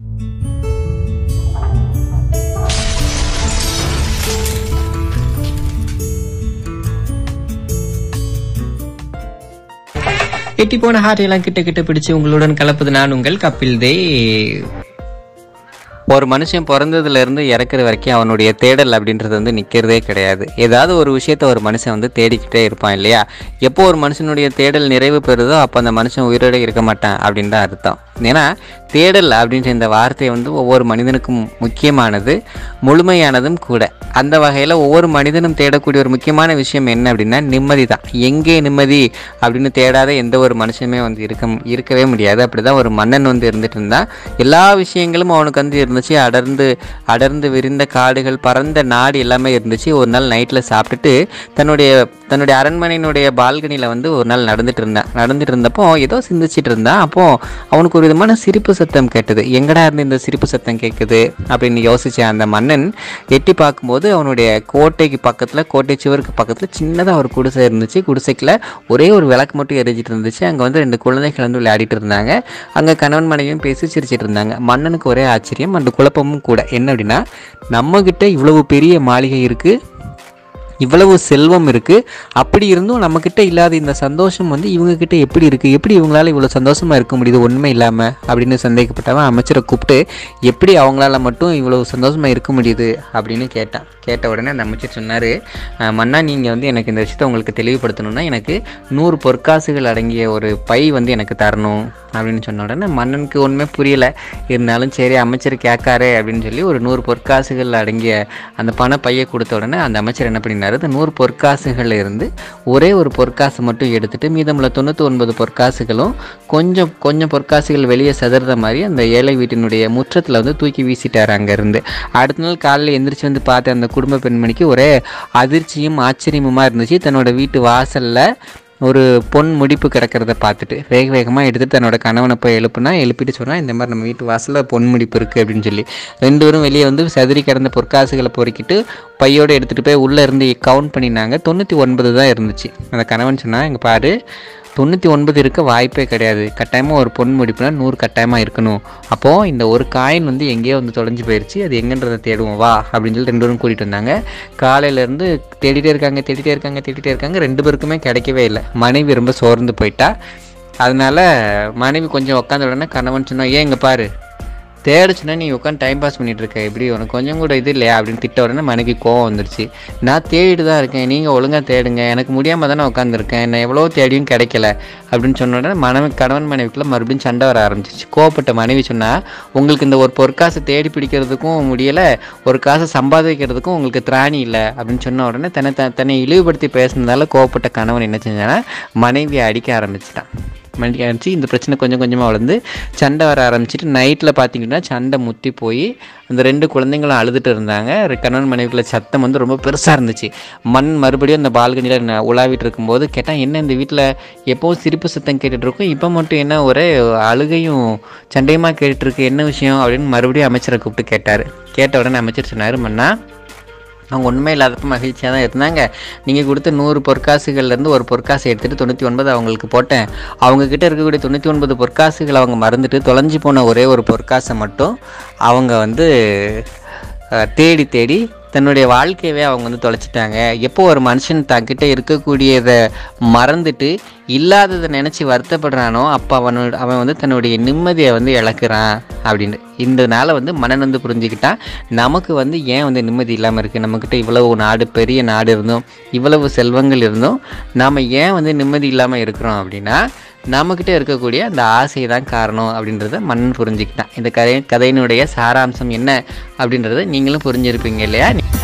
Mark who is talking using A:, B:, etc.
A: எட்டி போன ஹார்ட் கிட்ட கிட்ட பிடிச்சு உங்களுடன் கலப்பது நான் உங்கள் கபில் தே
B: ஒரு மனுஷன் பிறந்ததுல இருந்து இறக்குற வரைக்கும் அவனுடைய தேடல் அப்படின்றது வந்து நிற்கிறதே கிடையாது ஏதாவது ஒரு விஷயத்த ஒரு மனுஷன் வந்து தேடிக்கிட்டே இருப்பான் இல்லையா எப்போ ஒரு மனுஷனுடைய தேடல் நிறைவு பெறுதோ அப்போ அந்த மனுஷன் உயிரோட இருக்க மாட்டான் அப்படின்னு தான் அர்த்தம் ஏன்னா தேடல் அப்படின்ற இந்த வார்த்தை வந்து ஒவ்வொரு மனிதனுக்கும் முக்கியமானது முழுமையானதும் கூட அந்த வகையில் ஒவ்வொரு மனிதனும் தேடக்கூடிய ஒரு முக்கியமான விஷயம் என்ன அப்படின்னா நிம்மதி தான் எங்கே நிம்மதி அப்படின்னு தேடாத எந்த ஒரு மனுஷனுமே வந்து இருக்க இருக்கவே முடியாது அப்படி தான் ஒரு மன்னன் வந்து இருந்துட்டு இருந்தான் எல்லா விஷயங்களும் அவனுக்கு வந்து இருந்துச்சு அடர்ந்து அடர்ந்து விரிந்த காடுகள் பறந்த நாடு எல்லாமே இருந்துச்சு ஒரு நாள் நைட்டில் சாப்பிட்டுட்டு தன்னுடைய தன்னுடைய அரண்மனையினுடைய பால்கனியில் வந்து ஒரு நாள் நடந்துட்டு இருந்தான் நடந்துட்டு இருந்தப்போ ஏதோ சிந்திச்சிட்டு இருந்தான் அப்போ அவனுக்கு ஒரு விதமான சிரிப்பு சத்தம் கேட்டது எங்கடா இருந்து இந்த சிரிப்பு சத்தம் கேட்குது அப்படின்னு யோசிச்ச அந்த மன்னன் எட்டி பார்க்கும்போது அவனுடைய கோட்டைக்கு பக்கத்தில் கோட்டை சுவருக்கு பக்கத்தில் சின்னதாக ஒரு குடிசை இருந்துச்சு குடிசைக்குள்ள ஒரே ஒரு விளக்கு மட்டும் எரிஞ்சிட்டு இருந்துச்சு அங்கே வந்து ரெண்டு குழந்தைகள் வந்து விளையாடிட்டு இருந்தாங்க அங்கே கணவன் மனைவியும் பேசி சிரிச்சிட்டு இருந்தாங்க மன்னனுக்கு ஒரே ஆச்சரியம் அந்த குழப்பமும் கூட என்ன அப்படின்னா நம்மக்கிட்ட இவ்வளவு பெரிய மாளிகை இருக்குது இவ்வளவு செல்வம் இருக்குது அப்படி இருந்தும் நம்மக்கிட்ட இல்லாத இந்த சந்தோஷம் வந்து இவங்கக்கிட்ட எப்படி இருக்குது எப்படி இவங்களால இவ்வளோ சந்தோஷமாக இருக்க முடியுது ஒன்றுமே இல்லாமல் அப்படின்னு சந்தேகப்பட்டவன் அமைச்சரை கூப்பிட்டு எப்படி அவங்களால மட்டும் இவ்வளோ சந்தோஷமாக இருக்க முடியுது அப்படின்னு கேட்டான் கேட்ட உடனே அந்த அமைச்சர் சொன்னார் மன்னா நீங்கள் வந்து எனக்கு இந்த விஷயத்தை உங்களுக்கு தெளிவுபடுத்தணும்னா எனக்கு நூறு பொற்காசுகள் அடங்கிய ஒரு பை வந்து எனக்கு தரணும் அப்படின்னு சொன்ன உடனே மன்னனுக்கு ஒன்றுமே புரியலை இருந்தாலும் சரி அமைச்சர் கேட்காரே அப்படின்னு சொல்லி ஒரு நூறு பொற்காசுகள் அடங்கிய அந்த பண பையை கொடுத்த உடனே அந்த அமைச்சர் என்ன பண்ணினாரு அந்த நூறு பொற்காசுகளில் இருந்து ஒரே ஒரு பொற்காசு மட்டும் எடுத்துட்டு மீதமுள்ள தொண்ணூற்றி ஒன்பது பொற்காசுகளும் கொஞ்சம் கொஞ்சம் பொற்காசுகள் வெளியே சதுறத மாதிரி அந்த ஏழை வீட்டினுடைய முற்றத்தில் வந்து தூக்கி வீசிட்டார் அங்கேருந்து அடுத்த நாள் காலையில் எந்திரிச்சு வந்து பார்த்த அந்த குடும்ப பெண்மணிக்கு ஒரே அதிர்ச்சியும் ஆச்சரியமுமா இருந்துச்சு தன்னோட வீட்டு வாசலில் ஒரு பொன் முடிப்பு கிடக்கிறத பார்த்துட்டு வேக வேகமாக எடுத்துட்டு தன்னோட கணவனை போய் எழுப்புனா எழுப்பிட்டு சொன்னா இந்த மாதிரி நம்ம வீட்டு வாசலில் பொன் முடிப்பு இருக்குது அப்படின்னு சொல்லி ரெண்டு பேரும் வெளியே வந்து சதுரி கிடந்த பொற்காசுகளை பொறுக்கிட்டு பையோடு எடுத்துகிட்டு போய் உள்ளே இருந்து கவுண்ட் பண்ணினாங்க தொண்ணூற்றி ஒன்பது தான் இருந்துச்சு அந்த கணவன் சொன்னா இங்கே பாரு தொண்ணூற்றி ஒன்பது இருக்க வாய்ப்பே கிடையாது கட்டாயமாக ஒரு பொன் முடிப்புனா நூறு கட்டாயமாக இருக்கணும் அப்போது இந்த ஒரு காயின் வந்து எங்கேயோ வந்து தொலைஞ்சு போயிடுச்சு அது எங்கன்றதை தேடுவோம் வா அப்படின்னு சொல்லி ரெண்டு பேரும் கூட்டிகிட்டு வந்தாங்க காலையிலேருந்து தேடிட்டே இருக்காங்க தேடிட்டே இருக்காங்க தேடிட்டே இருக்காங்க ரெண்டு பேருக்குமே கிடைக்கவே இல்லை மனைவி ரொம்ப சோர்ந்து போயிட்டா அதனால மனைவி கொஞ்சம் உட்காந்த உடனே கணவன் சொன்னா ஏன் இங்கே பாரு தேடுச்சுன்னா நீ உட்காந்து டைம் பாஸ் பண்ணிட்டு இருக்க இப்படி உனக்கு கொஞ்சம் கூட இது இல்லையா அப்படின்னு திட்ட உடனே மனைவி கோவம் வந்துருச்சு நான் தேடிட்டு தான் இருக்கேன் நீங்கள் ஒழுங்காக தேடுங்க எனக்கு முடியாமல் தானே உட்காந்துருக்கேன் நான் எவ்வளோ தேடியும் கிடைக்கல அப்படின்னு சொன்ன உடனே மனைவி கணவன் மனைவிக்குள்ள மறுபடியும் சண்டை வர ஆரம்பிச்சிச்சு கோவப்பட்ட மனைவி சொன்னா உங்களுக்கு இந்த ஒரு பொற்காசை தேடி பிடிக்கிறதுக்கும் முடியலை ஒரு காசை சம்பாதிக்கிறதுக்கும் உங்களுக்கு திராணி இல்லை அப்படின்னு சொன்ன உடனே தன்னை த- தன்னை இழிவுபடுத்தி பேசுனதால கோவப்பட்ட கணவன் என்ன செஞ்சானா மனைவியை அடிக்க ஆரம்பிச்சிட்டான் மணிக்கு ஆரம்பிச்சு இந்த பிரச்சனை கொஞ்சம் கொஞ்சமாக வளர்ந்து சண்டை வர ஆரம்பிச்சிட்டு நைட்டில் பார்த்தீங்கன்னா சண்டை முத்தி போய் அந்த ரெண்டு குழந்தைங்களும் அழுதுட்டு இருந்தாங்க ரெ- கணவன் மனைவிக்குள்ள சத்தம் வந்து ரொம்ப பெருசாக இருந்துச்சு மண் மறுபடியும் அந்த பால்கனியில் உலாவிட்டு இருக்கும்போது கேட்டால் என்ன இந்த வீட்டில் எப்போவும் சிரிப்பு சத்தம் கேட்டுட்டு இருக்கும் இப்போ மட்டும் என்ன ஒரே அழுகையும் சண்டையுமா கேட்டுட்டு இருக்கு என்ன விஷயம் அப்படின்னு மறுபடியும் அமைச்சரை கூப்பிட்டு கேட்டார் கேட்ட உடனே அமைச்சர் சொன்னார் மன்னா அவங்க உண்மை இல்லாதப்ப மகிழ்ச்சியாக தான் இருந்தாங்க நீங்கள் கொடுத்த நூறு பொற்காசுகள்லேருந்து ஒரு பொற்காசை எடுத்துகிட்டு தொண்ணூற்றி ஒன்பது அவங்களுக்கு போட்டேன் அவங்க கிட்ட இருக்கக்கூடிய தொண்ணூற்றி ஒன்பது பொற்காசுகளை அவங்க மறந்துட்டு தொலைஞ்சு போன ஒரே ஒரு பொற்காசை மட்டும் அவங்க வந்து அஹ், தேடி தேடி தன்னுடைய வாழ்க்கையவே அவங்க வந்து தொலைச்சிட்டாங்க எப்போ ஒரு மனுஷன் தன்கிட்ட இருக்கக்கூடியதை மறந்துட்டு இல்லாததை நினச்சி வருத்தப்படுறானோ அப்போ அவனோட அவன் வந்து தன்னுடைய நிம்மதியை வந்து இழக்கிறான் அப்படின்னு இந்த நாளை வந்து மனன் வந்து புரிஞ்சுக்கிட்டா நமக்கு வந்து ஏன் வந்து நிம்மதி இல்லாமல் இருக்குது நம்மக்கிட்ட இவ்வளவு நாடு பெரிய நாடு இருந்தும் இவ்வளவு செல்வங்கள் இருந்தும் நாம் ஏன் வந்து நிம்மதி இல்லாமல் இருக்கிறோம் அப்படின்னா நம்மக்கிட்ட இருக்கக்கூடிய அந்த ஆசை தான் காரணம் அப்படின்றத மன்னன் புரிஞ்சுக்கிட்டான் இந்த கதை கதையினுடைய சாராம்சம் என்ன அப்படின்றத நீங்களும் புரிஞ்சிருப்பீங்க இல்லையா